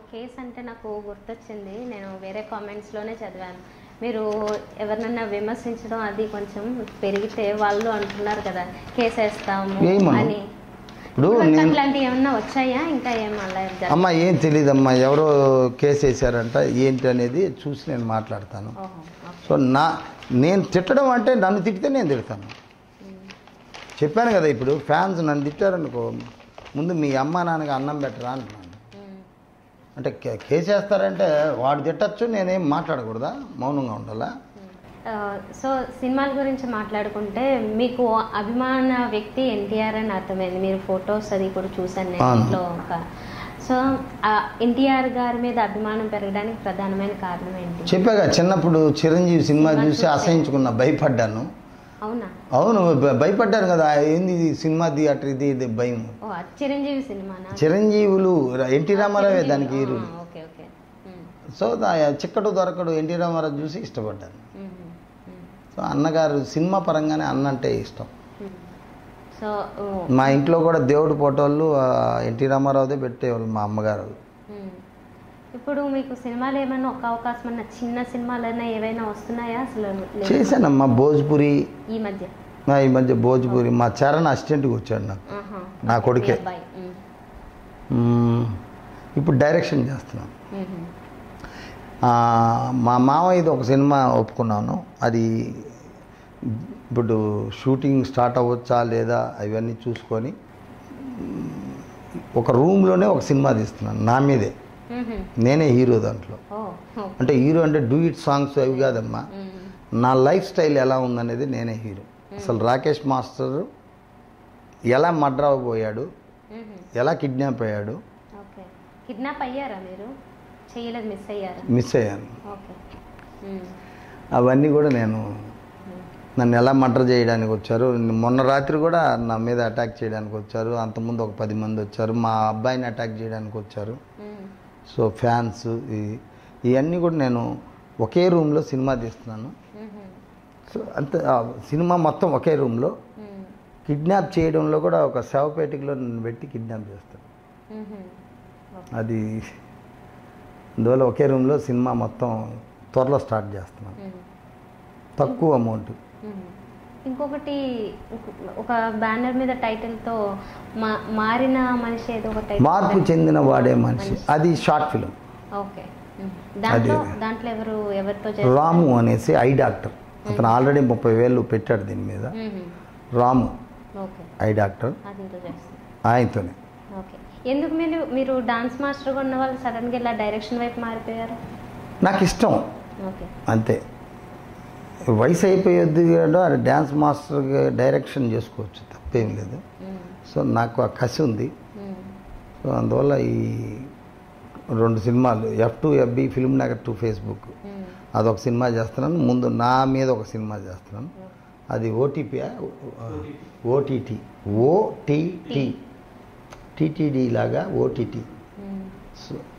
Case అంటే నాకు గుర్తొచ్చింది నేను వేరే కామెంట్స్లోనే చదివాను మీరు ఎవరినన్నా విమర్శించడం అది కొంచెం పెరిగితే వాళ్ళు అంటున్నారు కదా కేసు వేస్తాము వేయమను. అని ఇప్పుడు ఇప్పటికి నేను అట్లాంటివి ఏమన్నా వచ్చాయా ఇంకా ఏం అలా జరగ- అమ్మ ఏం తెలియదమ్మా ఎవరో కేసు వేసారంట ఏంటి అనేది చూసి నేను మాట్లాడతాను ఓహో, ఓకే. సో నా నేను తిట్టడం అంటే నన్ను తిడితే నేను తిడతాను చెప్పాను కదా ఇప్పుడు ఫ్యాన్స్ నన్ను తిట్టారనుకో ముందు మీ అమ్మ నాన్నకి అన్నం పెట్టరా అంటున్నాను ఉమ్. అంటే కే- కేసు వేస్తారంటే వాడు తిట్టచ్చు నేనేం మాట్లాడకూడదా మౌనంగా ఉండాలా ఆ, సో సినిమాల గురించి మాట్లాడుకుంటే మీకు అభిమాన వ్యక్తి ఎన్టీఆర్ అని అర్థమైంది మీరు ఫొటోస్ అది కూడా చూసాను నేను అవును. ఇంట్లో ఒక సో ఎన్టీఆర్ గారి మీద అభిమానం పెరగడానికి ప్రధానమైన కారణం ఏంటి చెప్పాగా చిన్నప్పుడు చిరంజీవి సినిమా సినిమా చూసి చూసే. అసహించుకున్నా భయపడ్డాను అవునా అవును భ- భయపడ్డాను కదా ఏంది ఇది సినిమా థియేటర్ ఇది ఇది భయం ఓ అది చిరంజీవి సినిమానా చిరంజీవులు ఎన్టీ రామారావే చిరంజీవి. దానికి హీరో ఆ, ఓకే ఓకే ఉమ్, సో దా- చిక్కడు దొరకడు ఎన్టీ రామారావు చూసి ఇష్టపడ్డాను ఉమ్, ఉమ్, సో అన్నగారు సినిమా పరంగానే అన్న అంటే ఇష్టం ఉమ్. సో ఓ, మా ఇంట్లో కూడా దేవుడి ఫోటోలు ఆ, ఎన్టీ రామారావుదే పెట్టేవాళ్ళు మా అమ్మగారు ఉమ్. ఇప్పుడు మీకు సినిమాలు ఏమైనా ఒక అవకాశం అన్న చిన్న సినిమాలైనా ఏవైనా వస్తున్నాయా అసలు లేదు. చేశానమ్మా భోజ్పురి ఈ మధ్య నా ఈ మధ్య భోజ్పురి మా చరణ్ అసిస్టెంట్కి వచ్చాడు నాకు ఆహా. నా కొడుకే. ఈ అబ్బాయి. ఉమ్, మ్మ్. ఇప్పుడు డైరెక్షన్ చేస్తున్నాను ఉమ్, ఆ, మా మామయ్యది ఒక సినిమా ఒప్పుకున్నాను అది ఇప్పుడు షూటింగ్ స్టార్ట్ అవ్వచ్చా లేదా అవన్నీ చూసుకొని మ్, ఒక రూమ్లోనే ఒక సినిమా తీస్తున్నాను నా మీదే ఉమ్, నేనే హీరో దాంట్లో ఓ ఓ, అంటే హీరో అంటే డూ ఇట్ సాంగ్స్ అవి కాదమ్మా ఉమ్, నా లైఫ్ స్టైల్ ఎలా ఉందనేది నేనే హీరో అసలు రాకేష్ మాస్టర్ ఎలా మడ్రా పోయాడు ఉమ్, ఎలా కిడ్నాప్ అయ్యాడు ఓకే కిడ్నాప్ అయ్యారా మీరు చేయలేదు మిస్ అయ్యారా మిస్ అయ్యాను ఓకే ఉమ్, అవన్నీ కూడా నేను ఉమ్, నన్ను ఎలా మర్డర్ చేయడానికి వచ్చారు మొన్న రాత్రి కూడా నా మీద అటాక్ చేయడానికి వచ్చారు అంతకుముందు ఒక పది మంది వచ్చారు మా అబ్బాయిని అటాక్ చేయడానికి వచ్చారు ఉమ్, సో ఫ్యాన్స్ ఈ- ఇవన్నీ కూడా నేను ఒకే రూమ్లో సినిమా తీస్తున్నాను ఉమ్, సో అంత ఆ సినిమా మొత్తం ఒకే రూమ్లో ఉమ్, కిడ్నాప్ చేయడంలో కూడా ఒక శవపేటికలో నన్ను పెట్టి కిడ్నాప్ చేస్తాను ఉమ్, ఓకే. అది అందువల్ల ఒకే రూమ్లో సినిమా మొత్తం త్వరలో స్టార్ట్ చేస్తున్నాను ఉమ్, తక్కువ అమౌంట్ ఉమ్. ఇంకొకటి ఒక బ్యానర్ మీద టైటిల్తో మా మారిన మనిషి ఏదో ఒక టైటిల్ మార్పు చెందిన వాడే మనిషి అది షార్ట్ ఫిలిం ఓకే ఉమ్. దాంట్లో అది- దాంట్లో ఎవరు ఎవరితో చేస్తారు? రాము అనేసి ఐ డాక్టర్ అతను ఆల్రెడీ ముప్పై వేలు పెట్టాడు దీని మీద um, Ramu okay I doctor అదితో చేస్తారు ఆయనతోనే ఓకే ఎందుకు మీరు మీరు డాన్స్ మాస్టర్గా ఉన్న వాళ్ళు సడన్గా ఇలా డైరెక్షన్ వైపు మారిపోయారు నాకు ఇష్టం ఓకే అంతే వయసు అయిపోయొద్దు కూడా డ్యాన్స్ మాస్టర్గా డైరెక్షన్ చేసుకోవచ్చు తప్పేం లేదు ఉమ్, సో నాకు ఆ కసి ఉంది ఉమ్, సో అందువల్ల ఈ రెండు సినిమాలు F to FB film Nagar to Facebook um, అదొక సినిమా చేస్తున్నాను ముందు నా మీద ఒక సినిమా చేస్తున్నాను అది ఓటీపీ ఓటీటీ ఓటీటీ టీటీడీ లాగా ఓటీటీ ఉమ్. సో